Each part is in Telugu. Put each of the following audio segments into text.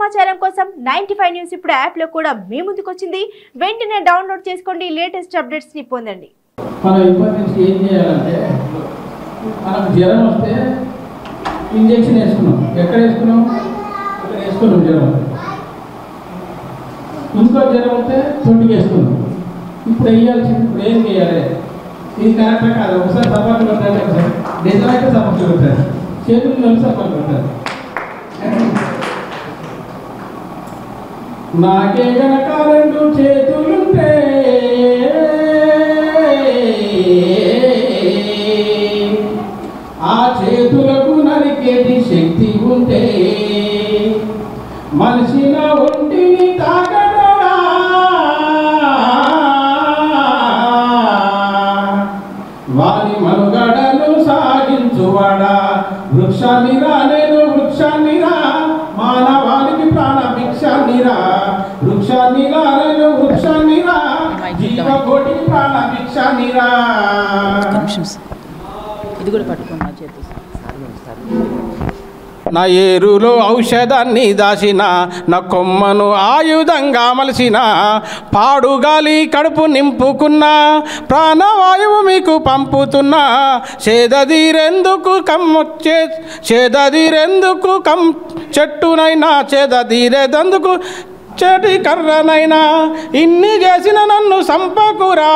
సమాచారం కోసం నైన్టీ ఫైవ్ న్యూస్ ఇప్పుడు యాప్ లో కూడా మీ ముందుకొచ్చింది వెంటనే డౌన్లోడ్ చేసుకోండి లేటెస్ట్ అప్డేట్స్ ని పొందండి మనం ఇంపార్టెన్స్ ఏం చేయాలంటే మనకు జ్వరం వస్తే ఇంజెక్షన్ వేసుకున్నాం ఎక్కడ వేసుకున్నాం ఇక్కడ వేసుకున్నాం జ్వరం ఇంకో జ్వరం వస్తే తొండికి వేసుకున్నాం ఇప్పుడు వేయాల్సింది ఇప్పుడు ఏం చేయాలి ఇది కరెక్ట్ కాదు ఒకసారి సపోర్ట్ కొట్టాలి ఒకసారి నిజమైతే సపోర్ట్ కొట్టాలి చేతులు కలిసి సపోర్ట్ కొట్టాలి నాకే గనక రెండు చేతులుంటే ఆ చేతులకు నరికేటి శక్తి ఉంటే మనిషి నా ఒంటిని తాకడోడా వారి మనుగడను సాగించువాడా వృక్షాన్ని రా నేను వృక్షాన్ని రా మానవానికి ప్రాణ భిక్షాన్ని రా వృక్షాన్ని రా నేను వృక్షాన్ని రా జీవకోటికి ప్రాణ భిక్షాన్ని రా నిమిషం సార్. ఇది కూడా పట్టుకోండి నా చేతి నా ఏరులో ఔషధాన్ని దాచిన నా కొమ్మను ఆయుధంగా మలసిన పాడుగాలి కడుపు నింపుకున్న ప్రాణవాయువు మీకు పంపుతున్నా చేదదీరెందుకు కమ్మ చే చేదదీరెందుకు కమ్ చెట్టునైనా చేదదీరేదందుకు చెటి కర్రనైనా ఇన్ని చేసిన నన్ను సంపకురా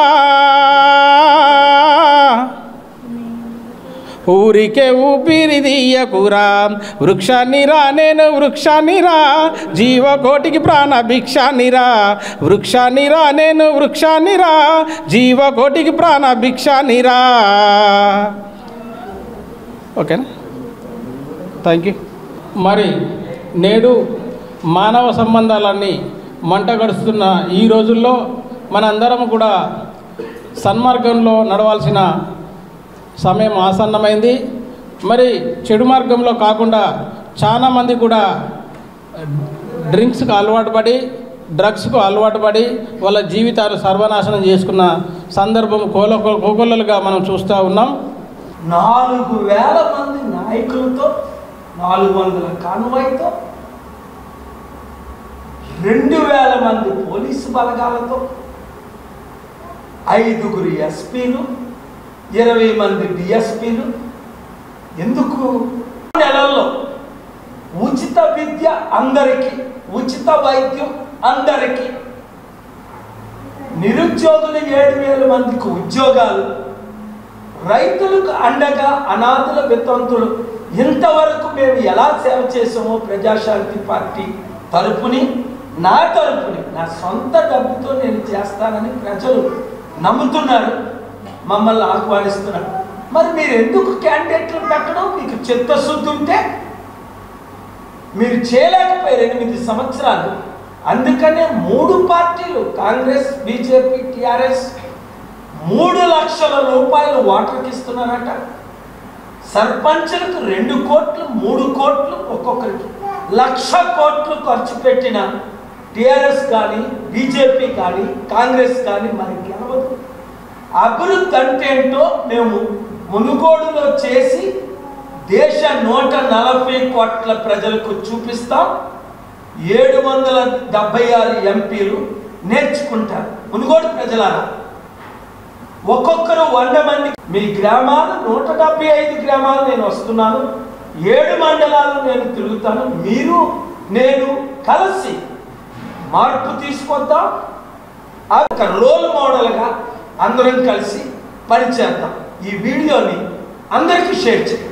ఊరికే ఊపిరి తీయకురా వృక్షాన్ని రా నేను వృక్షాన్ని రా జీవకోటికి ప్రాణ భిక్షాన్ని రా వృక్షాన్ని రా నేను వృక్షాన్ని రా జీవకోటికి ప్రాణ భిక్షాన్ని రా ఓకేనా థ్యాంక్ యూ మరి నేడు మానవ సంబంధాలన్నీ మంట గడుస్తున్న ఈ రోజుల్లో మనందరం కూడా సన్మార్గంలో నడవాల్సిన సమయం ఆసన్నమైంది మరి చెడు మార్గంలో కాకుండా చాలామంది కూడా డ్రింక్స్కు అలవాటు పడి డ్రగ్స్కు అలవాటు పడి వాళ్ళ జీవితాలు సర్వనాశనం చేసుకున్న సందర్భం కోల కోకొల్లలుగా మనం చూస్తూ ఉన్నాం నాలుగు వేల మంది నాయకులతో నాలుగు వందల కాన్వాయ్తో రెండు వేల మంది పోలీసు బలగాలతో ఐదుగురు ఎస్పీలు ఇరవై మంది డిఎస్పీలు ఎందుకు నెలల్లో ఉచిత విద్య అందరికీ ఉచిత వైద్యం అందరికీ నిరుద్యోగులు ఏడు వేల మందికి ఉద్యోగాలు రైతులకు అండగా అనాథుల వితంతులు ఇంతవరకు మేము ఎలా సేవ చేసామో ప్రజాశాంతి పార్టీ తరపుని నా తరపుని నా సొంత డబ్బుతో నేను చేస్తానని ప్రజలు నమ్ముతున్నారు మమ్మల్ని ఆహ్వానిస్తున్నారు మరి మీరు ఎందుకు క్యాండిడేట్లు పెట్టడం మీకు చిత్తశుద్ధి ఉంటే మీరు చేయలేకపోయారు ఎనిమిది సంవత్సరాలు అందుకనే మూడు పార్టీలు కాంగ్రెస్ బీజేపీ టిఆర్ఎస్ మూడు లక్షల రూపాయలు వాటర్కి ఇస్తున్నారట సర్పంచులకు రెండు కోట్లు మూడు కోట్లు ఒక్కొక్కరికి లక్ష కోట్లు ఖర్చు పెట్టిన టిఆర్ఎస్ కానీ బీజేపీ కానీ కాంగ్రెస్ కానీ మరి గెలవదు అభివృద్ధి అంటే ఏంటో మేము మునుగోడులో చేసి దేశ నూట నలభై కోట్ల ప్రజలకు చూపిస్తాం ఏడు వందల డెబ్బై ఆరు ఎంపీలు నేర్చుకుంటారు మునుగోడు ప్రజలారా ఒక్కొక్కరు వంద మంది మీ గ్రామాలు నూట డెబ్బై ఐదు గ్రామాలు నేను వస్తున్నాను ఏడు మండలాలు నేను తిరుగుతాను మీరు నేను కలిసి మార్పు తీసుకొద్దాం ఆ ఒక రోల్ మోడల్గా అందరం కలిసి పనిచేద్దాం ఈ వీడియోని అందరికీ షేర్ చేయండి